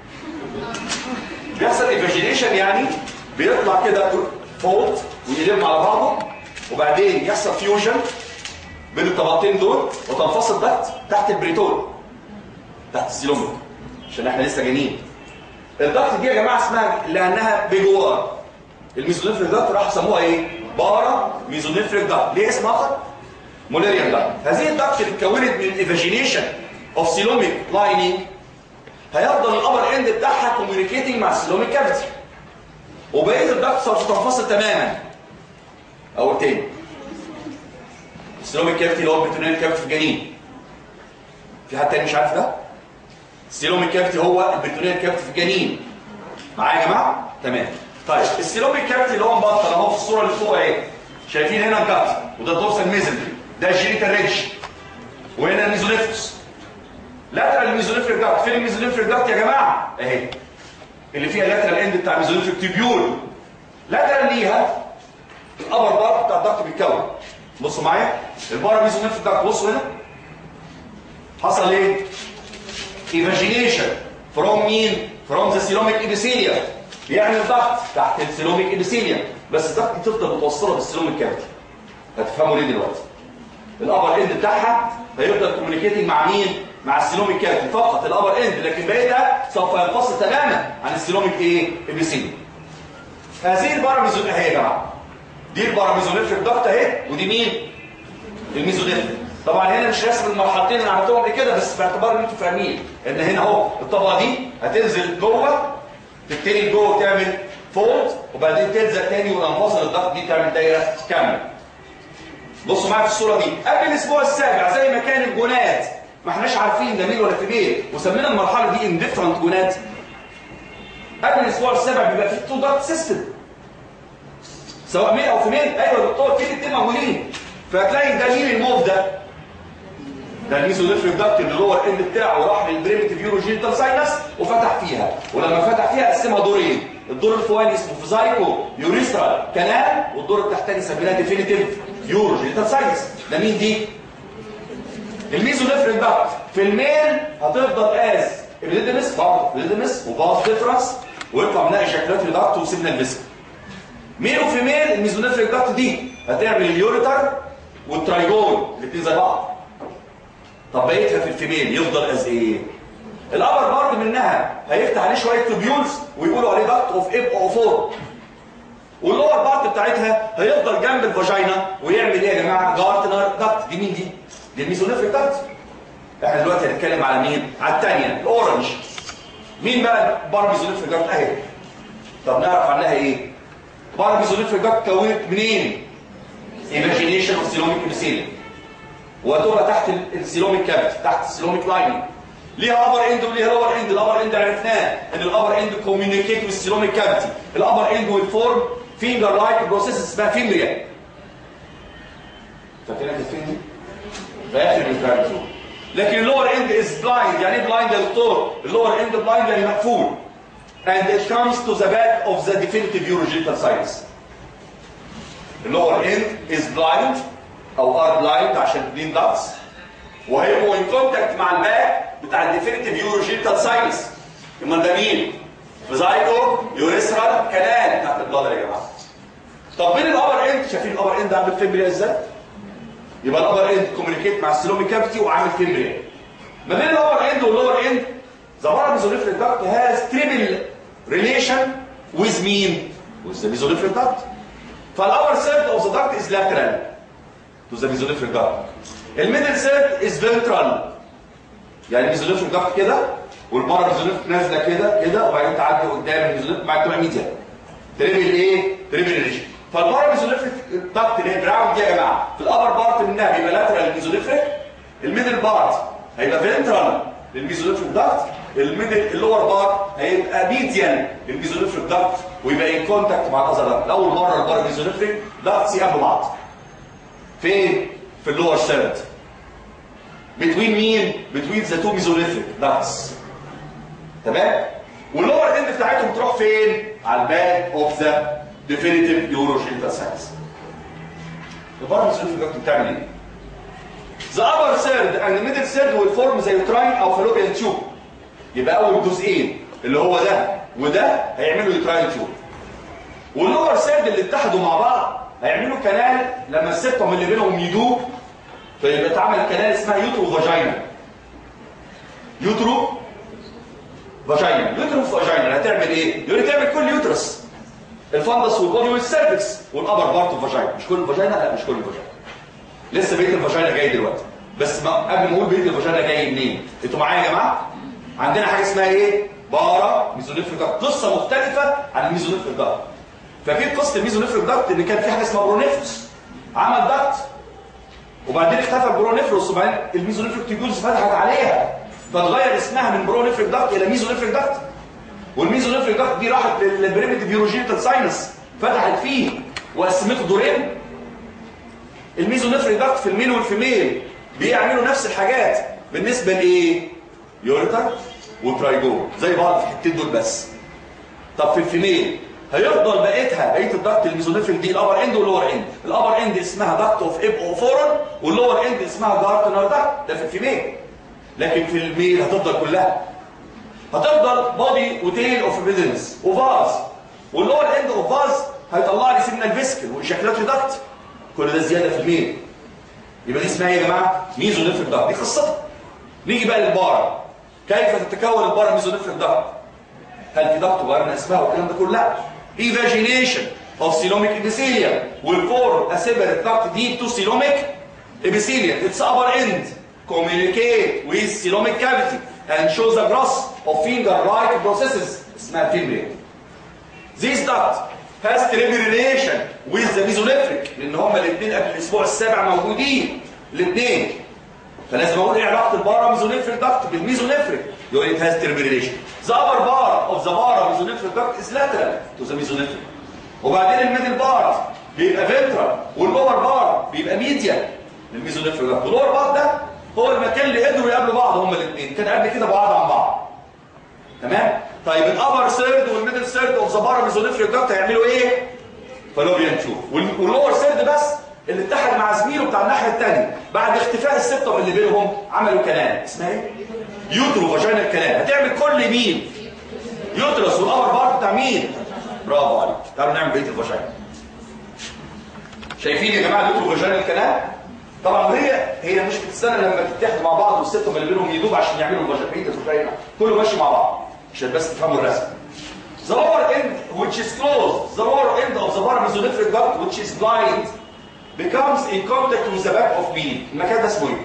بيحصل ايفاجينيشن يعني بيطلع كده فولت ويلم على بعضه وبعدين يحصل فيوجن بين الطبقتين دول وتنفصل ضغط تحت البريتول تحت السيلوميك عشان احنا لسه جايين الضغط دي يا جماعه اسمها لانها بجوار الميزونيفريك ضغط راح سموها ايه بارا ميزونيفريك ضغط ليه اسم اخر مولاريان ضغط هذه الضغط اللي اتكونت من الايفاجينيشن اوف سيلوميك لايننج هيفضل الابر اند بتاعها كوميونيكيتنج مع السيلوميك كافيتي وبقيه الضغط سوف تنفصل تماما اول تاني السيلوميك كافيتي اللي هو البتونيال كافيتي في الجنين في حد تاني مش عارف ده السيلوميك كافيتي هو البتونيال كافيتي في الجنين معايا يا جماعه تمام طيب السيلوميك كافيتي اللي هو مبطل اهو في الصوره اللي فوق اهي شايفين هنا الجت وده الدورسال ميزنتري ده الجينيتال ريدج وهنا الميزوليفوس لاترال الميزوليفريك داكت فين الميزوليفريك داكت يا جماعه اهي اللي فيها لاترال اند بتاع الميزوليفريك تيبيول لاترال ليها الابر بار بتاع الداكت بيتكون بصوا معايا البارا ميزوليفريك داكت بصوا هنا حصل ايه ايفاجينيشن فروم مين فروم ذا سيلوميك ابيثيليا يعني الضغط تحت السيلوميك ابيثيليا بس الضغط دي تفضل متوصله بالسيلوميك كافيتي هتفهموا ليه دلوقتي الابر اند بتاعها هيفضل كوميونيكيتنج مع مين مع السيلوميك كافيتي فقط الابر اند لكن بقيتها سوف ينفصل تماما عن السيلوميك ايه ابيثيليا هذه الباراميزون اهي يا جماعه دي الباراميزونيفريك ضغط اهي ودي مين الميزوديفريك طبعا هنا مش رسم المرحلتين اللي عملتهم قبل كده بس باعتبار ان انتوا فاهمين ان هنا اهو الطبقه دي هتنزل جوه تبتدي جوه تعمل فولد وبعدين تلزق تاني وتنفصل الضغط دي تعمل دايره كامله بصوا معايا في الصوره دي قبل الاسبوع السابع زي ما كان الجونات ما احناش عارفين ده مين ولا في مين وسمينا المرحله دي انديفرنت جونات قبل الاسبوع السابع بيبقى في تو دارت سيستم سواء ميل او في ميل ايوه يا دكتور في الاثنين معمولين فهتلاقي ده مين الموف ده ده الميزوليفريك داكت اللي هو الاند بتاعه راح للبريمتيف يوروجينيتال ساينس وفتح فيها ولما فتح فيها قسمها دورين الدور الفوقاني اسمه فيزايكو يوريسترال كانال والدور التحتاني سميناه ديفينيتيف يوروجينيتال ساينس ده مين دي الميزونيفريك داكت في الميل هتفضل از ابيديدمس برضه ابيديدمس وباص ديفرنس ويطلع منها ايجاكولاتوري داكت وسيبنا الفيسك ميل وفي ميل الميزونيفريك داكت دي هتعمل اليوريتر والترايجون الاثنين زي بعض طب بقيتها في الفيميل يفضل از ايه الابر بارت منها هيفتح عليه شويه توبيولز ويقولوا عليه داكت اوف اب او 4 واللور بارت بتاعتها هيفضل جنب الفاجينا ويعمل ايه يا جماعه جارتنر داكت دي مين دي دي الميزونيفريك داكت احنا دلوقتي هنتكلم على مين على الثانيه الاورنج مين بقى بار ميزونيفريك داكت اهي طب نعرف عنها ايه بار ميزونيفريك داكت كونت منين ايماجينيشن اوف سيلوميك ابيثيليوم وتبقى تحت السيلوميك كابت تحت السيلوميك لايننج ليها ابر اند وليها لور اند الابر اند عرفناه ان الابر اند كوميونيكيت والسيلوميك كافيتي الابر اند ويل فورم فينجر لايك بروسيس اسمها فينجر فاكرها كانت فين دي؟ في اخر الفراكتور لكن اللور اند از بلايند يعني ايه بلايند يا دكتور؟ اللور اند بلايند يعني مقفول and it comes to the back of the definitive urogenital sinus اللور اند از بلايند او ار بلايند عشان بلين داتس وهيبقوا ان كونتاكت مع الباك بتاع الديفينيتيف يوروجينتال ساينس امال ده مين؟ فيزايكو يوريثرال كنال بتاعت البلادر يا جماعه طب بين الابر اند شايفين الابر اند عامل فيمبريا ازاي؟ يبقى الابر اند كوميونيكيت مع السيلوميك كافيتي وعامل فيمبريا ما بين الابر اند واللور اند ذا باراميزوليفريك داكت هاز تريبل ريليشن ويز مين؟ ويز ذا ميزوليفريك داكت فالابر سيرد اوف ذا داكت از لاترال تو ذا ميزوليفريك داكت الميدل سيرد از فنترال يعني ميزوليفريك داكت كده والبارا ميزوليفريك نازله كده كده وبعدين تعدي قدام الميزوليفريك بعد تبقى ميديا تريبل ايه؟ تريبل ريليشن فالبارا ميزوليفريك داكت اللي هي براون دي يا جماعه في الابر بارت منها بيبقى لاترال للميزوليفريك الميدل بارت هيبقى فنترال للميزوليفريك داكت الميدل اللور بارت هيبقى ميديان للميزوليفريك داكت ويبقى ان كونتاكت مع الاذر داكت اول مره البارا ميزوليفريك داكتس يقابلوا بعض فين؟ في اللور سيرد between مين؟ between the two mesolithic ducts تمام؟ واللور اند بتاعتهم تروح فين؟ على الباك اوف ذا definitive urogenital sinus البارا mesolithic duct بتعمل ايه؟ The upper third and the middle third will form زي uterine او fallopian tube يبقى اول جزئين اللي هو ده وده هيعملوا uterine tube واللور third اللي اتحدوا مع بعض هيعملوا كنال لما السبتم اللي بينهم يدوب فيبقى اتعمل كنال اسمها يوترو فاجينا يوترو فاجينا يوترو فاجينا هتعمل ايه؟ يقول لي تعمل كل يوترس الفندس والبودي والسيرفكس والابر بارت فاجينا مش كل الفاجينا لا مش كل الفاجينا لسه بقيه الفاجينا جاي دلوقتي بس ما قبل ما اقول بقيه الفاجينا جاي منين انتوا معايا يا جماعه عندنا حاجه اسمها ايه بارا ميزونيفريك داكت قصه مختلفه عن الميزونيفريك داكت فاكيد قصه الميزونيفريك داكت ان كان في حاجه اسمها برونيفروس عمل داكت وبعدين اختفى البرونيفروس وبعدين الميزونيفريك تيبيولز فتحت عليها فتغير اسمها من برونيفريك داكت الى ميزونيفريك داكت والميزونيفريك داكت دي راحت للبريمتيف يوروجينيتال ساينس فتحت فيه وقسمته دورين الميزونيفريك داكت في الميل والفيميل بيعملوا نفس الحاجات بالنسبه لايه يوريتر وترايجون زي بعض في الحتتين دول بس طب في الفيميل هيفضل بقيتها بقيه الدكت الميزونيفريك دي الابر اند واللور اند الابر اند اسمها دكت اوف اب او فورن واللور اند اسمها جارتنر دكت ده في الفيميل لكن في الميل هتفضل كلها هتفضل بودي وتيل اوف بيزنس وفاز واللور اند اوف فاز هيطلع لي سيجنال فيسكل وشكلات دكت كل ده زياده في الميل يبقى دي اسمها ايه يا جماعه ميزونيفريك دكت دي قصتها نيجي بقى للبارا كيف تتكون البارا ميزونيفريك دكت هل في ضغط وغيرنا اسمها والكلام ده كله لا evagination of coelomic epithelium will form a separate duct deep to coelomic epithelium its upper end communicate with coelomic cavity and shows the growth of finger-like processes اسمها fimbriae this duct has triple relation with the mesonephric لان هما الاثنين قبل الاسبوع السابع موجودين الاثنين فلازم اقول ايه علاقه البارا ميزونيفريك داكت بالميزونيفريك يقول it has triple relation the upper bar of the bara mesonephric duct is lateral to the mesonephric وبعدين الميدل بار بيبقى ventral واللور بار بيبقى ميديال للميزونيفريك داكت واللور بار ده هو المكان اللي قدروا يقابلوا بعض هما الاثنين كان قبل كده بعاد عن بعض تمام طيب الابر سيرد والميدل سيرد اوف ذا بارا ميزونيفريك داكت هيعملوا ايه فالوبيان تشوف واللور سيرد بس اللي اتحد مع زميله بتاع الناحيه الثانيه بعد اختفاء السبتم اللي بينهم عملوا كلام اسمها ايه يوترو فاجينال كلام هتعمل كل مين يوترس والابر بارت بتاع مين برافو عليك تعالوا نعمل بقيه الفاجينا شايفين يا جماعه اليوترو فاجينال كلام طبعا هي هي مش بتستنى لما تتحدوا مع بعض والسبتم اللي بينهم يدوب عشان يعملوا الفاجينا بقيه الفاجينا كله ماشي مع بعض عشان بس تفهموا الرسم The lower end, which is closed, the lower end of the paramesomorphic duct, which is blind, becomes in contact with the back of me. المكان ده اسمه ايه؟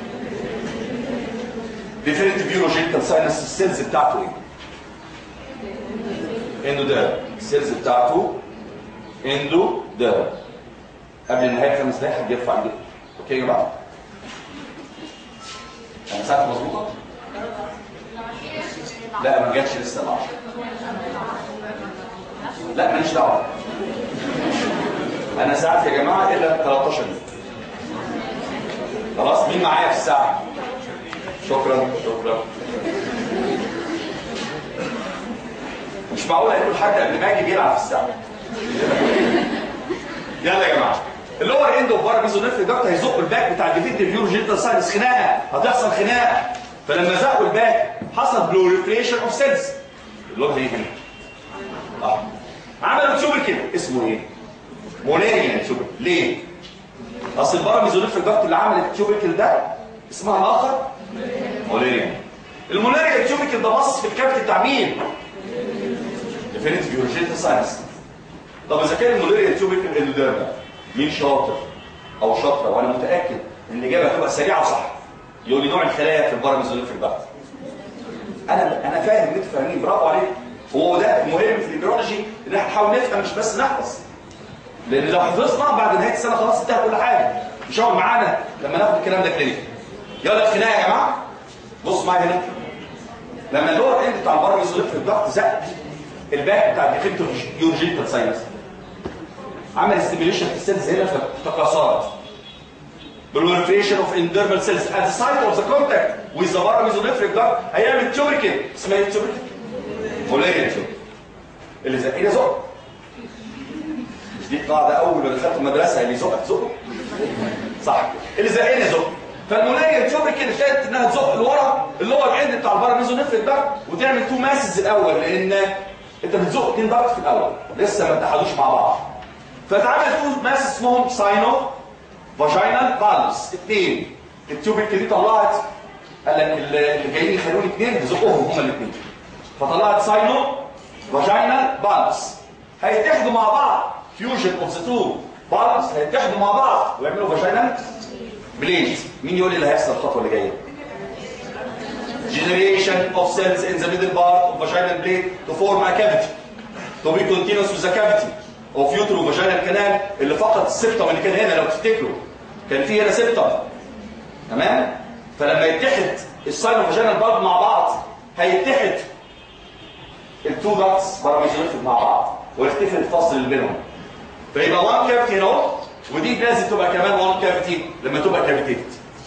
different biological sinus السيلز بتاعته ايه؟ اندو ده السيلز بتاعته اندو ده قبل نهايه خمس دقايق حد يرفع ايده اوكي يا جماعه؟ انا ساعتي مظبوطه؟ لا ما جاتش لسه العشرة لا ماليش دعوه انا ساعات يا جماعه الا 13 دقيقه خلاص مين معايا في الساعه شكرا شكرا مش معقول هيكون حد قبل ما يجي بيلعب في الساعه يلا يا جماعه اللور اند اوف بارا ميزونيفري دكت هيزق الباك بتاع الديفيد فيورو جينيتال ساينس خناقه هتحصل خناقه فلما زقوا الباك حصل بلوريفريشن اوف سيلز اللور هي هنا اه عملوا تيوبر كده اسمه ايه؟ مونيريان تيوبر ليه؟ اصل البارا ميزونيفري دكت اللي عملت التيوبر ده اسمها الاخر مونيريان المونيريان تيوبر ده بص في الكابت بتاع مين؟ ديفينيت فيورو ساينس طب اذا كان المونيريان تيوبر اللي ده مين شاطر او شاطره وانا متاكد ان الاجابه هتبقى سريعه وصح يقول لي نوع الخلايا في الباراميزوليفريك داكت انا انا فاهم ان انتوا فاهمين برافو عليك هو ده المهم في البيولوجي ان احنا نحاول نفهم مش بس نحفظ لان لو حفظنا بعد نهايه السنه خلاص انتهى كل حاجه مش هقعد معانا لما ناخد الكلام ده كلينيكال يلا الخناقه يا جماعه بص معايا هنا لما اللور اند بتاع الباراميزوليفريك داكت زق الباك بتاع الديفيكتور يورجيتال ساينس عمل ستيميوليشن في السيلز هنا فتكاثرت proliferation of endermal cells at the site of the contact with the paramesomorphic duct هيعمل تيوبريكل اسمها ايه تيوبريكل؟ فولاريان تيوبريكل اللي زقينا زق مش دي قاعده اول ما دخلت المدرسه اللي زقك زقه صح اللي زقينا زق فالمولاريان تيوبريكل ابتدت انها تزق لورا اللي هو الاند بتاع الباراميزومورفيك داكت وتعمل تو ماسز الاول لان انت بتزق اتنين داكت في الاول لسه ما اتحدوش مع بعض فتعمل تو ماس اسمهم ساينو فاجينال فالفز اثنين التيوبيك دي طلعت قال لك اللي جايين يخلوني اثنين بزقهم هما الاثنين فطلعت ساينو فاجينال فالفز هيتحدوا مع بعض فيوجن اوف ذا تو فالفز هيتحدوا مع بعض ويعملوا فاجينال بليد مين يقول لي اللي هيحصل الخطوه اللي جايه generation of cells in the middle part of vaginal blade to form a cavity to be continuous with the cavity اوف يوترو فاجينال كانال اللي فقط السبتم اللي كان هنا لو تفتكروا كان في هنا سبتم تمام فلما يتحد الساينو فاجينال بالب مع بعض هيتحد التو داكتس باراميزوليفيك مع بعض ويختفي الفصل اللي بينهم فيبقى وان كافيتي هنا ودي لازم تبقى كمان وان كافيتي لما تبقى كافيتيت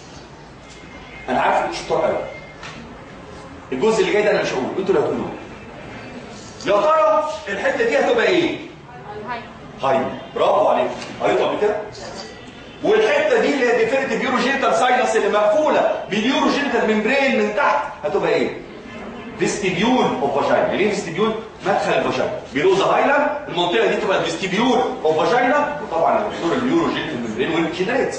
انا عارف انك شطار قوي الجزء اللي جاي ده انا مش هقوله انتوا اللي هتقولوه يا ترى الحته دي هتبقى ايه هاي برافو عليك قريت قبل كده والحته دي اللي هي ديفينيتيف يوروجينيتال ساينس اللي مقفوله باليوروجينيتال ممبرين من تحت هتبقى ايه فيستيبيول اوف فاجينا يعني ايه فيستيبيول مدخل الفاجينا بيلو ذا هايلاند المنطقه دي تبقى الفيستيبيول اوف فاجينا وطبعا الدكتور اليوروجينيتال ممبرين والكينات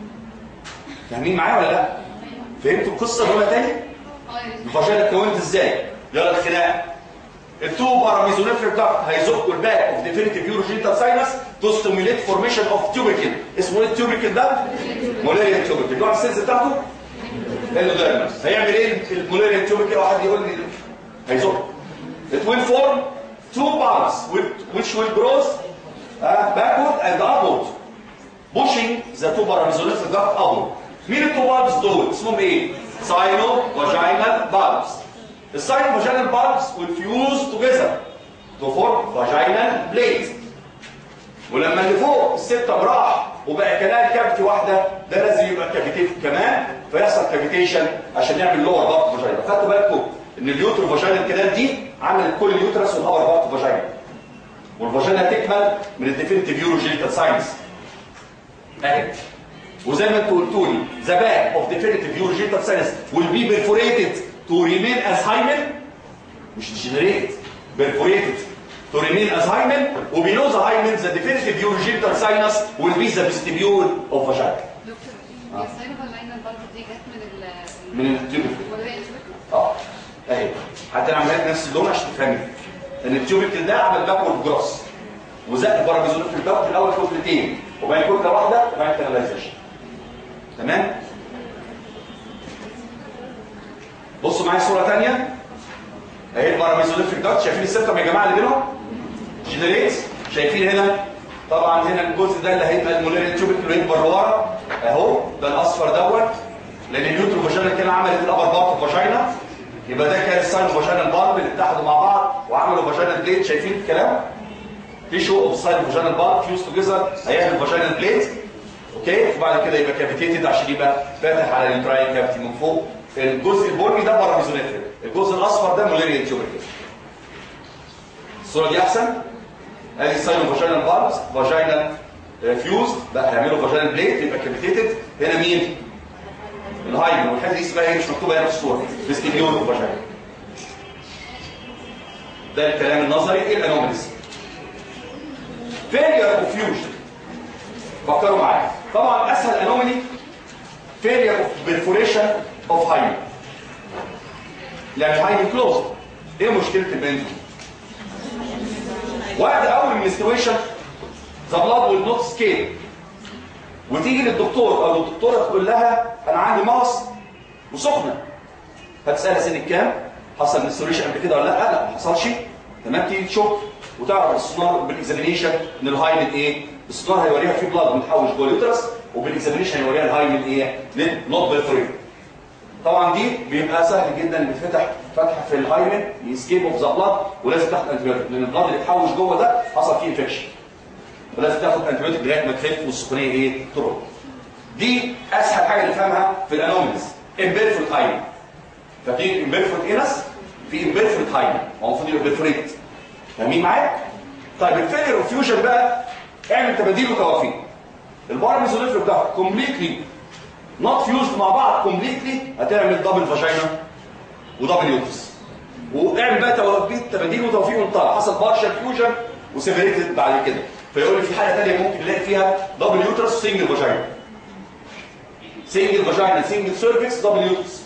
فاهمين معايا ولا لا فهمتوا القصه دول تاني الفاجينا اتكونت ازاي يلا الخناقه التو باراميزونيفريك داكت هيزقوا الباك اوف ديفينيتيف يوروجينيتال ساينس تو ستيموليت فورميشن اوف تيوبركل اسمه ايه التيوبركل ده؟ مولاريا تيوبركل نوع السيلز بتاعته اندوديرمس هيعمل ايه المولاريا تيوبركل واحد يقول لي هيزق it will form two bars which will grow uh, backward and upward pushing the two paramezonifric duct upward مين التو بالبس دول اسمهم ايه ساينو فاجينال بالبس الساينو فاجينال بالبس will fuse together to form vaginal blade ولما اللي فوق السبتم راح وبقى كنال كافيتي واحده ده لازم يبقى كافيتيت كمان فيحصل كافيتيشن عشان نعمل لور بارت فاجينا خدتوا بالكم ان اليوترو فاجينال كنال دي عملت كل اليوترس والابر بارت فاجينا والفاجينا تكمل من الديفينيتيف يوروجينيتال ساينس اهي وزي ما انتوا قلتوا لي the back of definitive urogenital sinus will be perforated to remain as hymen مش degenerated perforated to remain as hymen وbelow the hymen the definitive urogenital sinus will be the vestibule of vagina دكتور هي الساينو فاجينا البلد دي جت من ال من التيوبيكل ولا هي انتبكل؟ اه اهي حتى انا عملت نفس اللون عشان تفهمي ان التيوبيكل ده عمل باكورد جروس وزق البارابيزون في الباك في الاول كتلتين وبعدين كتله واحده وبعدين كاناليزيشن تمام بصوا معايا صوره ثانيه اهي الباراميزوليفريك داكت شايفين السبتم يا جماعه اللي بينهم جنريت شايفين هنا طبعا هنا الجزء ده اللي هيبقى المولاريا تيوبيكل يكبر لورا اهو ده الاصفر دوت لان النيوترو فاجينا كان عملت الابر بارت فاجينا يبقى ده كان الساين فاجينا البالب اللي اتحدوا مع بعض وعملوا فاجينا بليت شايفين الكلام تيشو اوف ساين فاجينا البالب فيوز توجذر هيعمل فاجينا بليت اوكي وبعد كده يبقى كافيتيتد عشان يبقى فاتح على التراين كافيتي من فوق الجزء البني ده باراميزونيفريك الجزء الاصفر ده مولاريا تيوبيكل الصوره دي احسن ادي ساينو فاجينال بالبس فاجينال فيوز بقى هيعملوا فاجينال بليت يبقى كافيتيتد هنا مين الهايمن والحته دي اسمها ايه مش مكتوبه هنا في الصوره فيستيبيول فاجينال ده الكلام النظري ايه الانوماليز فيلير اوف فيوجن فكروا معايا طبعا اسهل انومالي فيلير اوف بيرفوريشن اوف هايمن يعني هايمن كلوز ايه مشكله البنت وقت اول منسترويشن ذا بلاد ويل نوت سكيل وتيجي للدكتور او الدكتوره تقول لها انا عندي مغص وسخنه هتسالها سنك كام حصل منسترويشن قبل كده ولا لا لا ما حصلش تمام تيجي تشوف وتعرف السونار بالاكزامينيشن ان الهايمن ايه السونار هيوريها في بلاد متحوش جوه اليوترس وبالاكزامينيشن هيوريها الهايمن ايه نوت بيرفوريت طبعا دي بيبقى سهل جدا بتفتح فتحه في الهايمن يسكيب اوف ذا بلاد ولازم تاخد انتبيوتيك لان البلاد اللي اتحوش جوه ده حصل فيه انفكشن ولازم تاخد انتبيوتيك لغايه ما تخف والسخونيه ايه تروح دي اسهل حاجه نفهمها في الانوميز امبيرفورت هايمن ففي امبيرفورت اينس في امبيرفورت هايمن هو المفروض يبقى بيرفوريت فاهمين معايا طيب الفيلر اوف فيوجن بقى اعمل تباديل وتوافيق الباراميزوليفريك ده كومبليتلي نوت فيوزد مع بعض كومبليتلي هتعمل دبل فاجينا ودبل يوترس واعمل بقى توابيت تباديل وتوفيق وانطلاق حصل بارشال فيوجن وسيبريتد بعد كده فيقول لي في حاله ثانيه ممكن نلاقي فيها دبل يوترس وسنجل فاجينا سنجل فاجينا سنجل سيرفكس دبل يوترس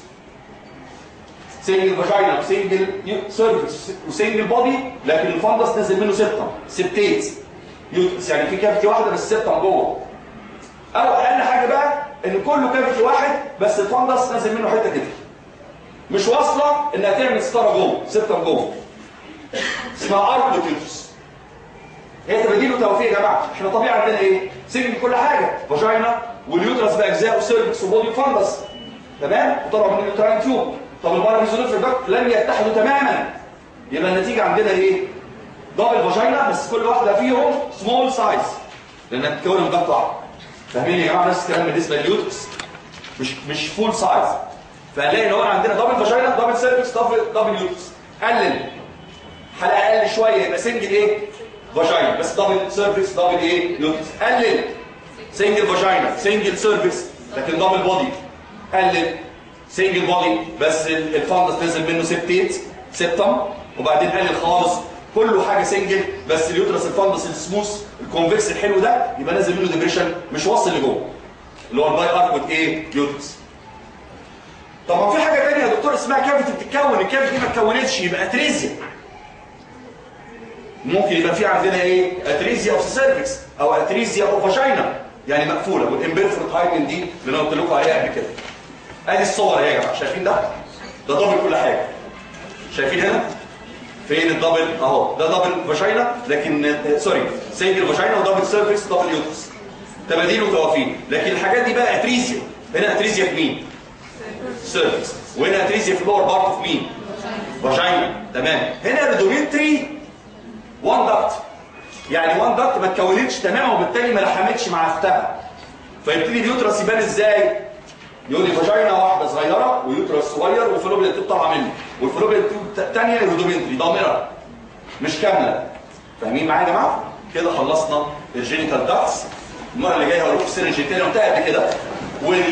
سنجل فاجينا وسنجل سيرفكس وسنجل بودي لكن الفندس نزل منه سبتم سبتيت يوترس يعني في كافيتي واحده بس سبتم جوه او اقل حاجه بقى ان كله كافيتي واحد بس الفندس نازل منه حته كده مش واصله انها تعمل ستاره جوه سبتم جوه اسمها اركوتيوس هي تبديل وتوفيق يا جماعه احنا طبيعي عندنا ايه سجن كل حاجه فاجينا واليوترس باجزاء وسيرفكس وبودي وفندس تمام وطلعوا من اليوتراين تيوب طب الباراميزوليفر ده لم يتحدوا تماما يبقى النتيجه عندنا ايه دبل فاجينا بس كل واحده فيهم سمول سايز لانها بتتكون من ضغط فاهمين يا جماعه نفس الكلام بالنسبه لليوترس مش مش فول سايز فهنلاقي ان هو عندنا دبل فاجينا دبل سيرفكس دبل دبل يوترس قلل حلقه اقل شويه يبقى سنجل ايه فاجينا بس دبل سيرفكس دبل ايه يوترس قلل سنجل فاجينا سنجل سيرفكس لكن دبل بودي قلل سنجل بودي بس الفندس نزل منه سبتيت سبتم وبعدين قلل خالص كله حاجه سنجل بس اليوترس الفندس السموث الكونفكس الحلو ده يبقى نازل منه ديبريشن مش واصل لجوه اللي هو الباي اركوت ايه يوترس طب في حاجه ثانيه يا دكتور اسمها كافيتي بتتكون الكافيتي ما اتكونتش يبقى اتريزيا ممكن يبقى في عندنا ايه اتريزيا اوف سيرفكس او اتريزيا اوف فاجينا يعني مقفوله والامبيرفورت هايمن دي اللي انا قلت لكم عليها قبل كده ادي الصور اهي يا جماعه شايفين ده ده دبل كل حاجه شايفين هنا فين الدبل اهو ده دبل فاجينا لكن سوري سنجل فاجينا ودبل سيرفكس دبل يوترس تباديل وتوافيق لكن الحاجات دي بقى اتريزيا هنا اتريزيا في مين سيرفكس وهنا اتريزيا في اللور بارت في مين فاجينا تمام هنا ريدومينتري وان دكت يعني وان دكت ما اتكونتش تماما وبالتالي ما لحمتش مع اختها فيبتدي اليوترس يبان ازاي يقول لي فاجينا واحده صغيره ويوترس صغير والفلوبيا تيوب طالعه منه والفلوبيا تيوب الثانيه ريدومينتري ضامره مش كامله فاهمين معايا يا جماعه كده خلصنا الجينيتال داكتس المره اللي جايه هقول لكم السيرنج التاني قلتها قبل كده وال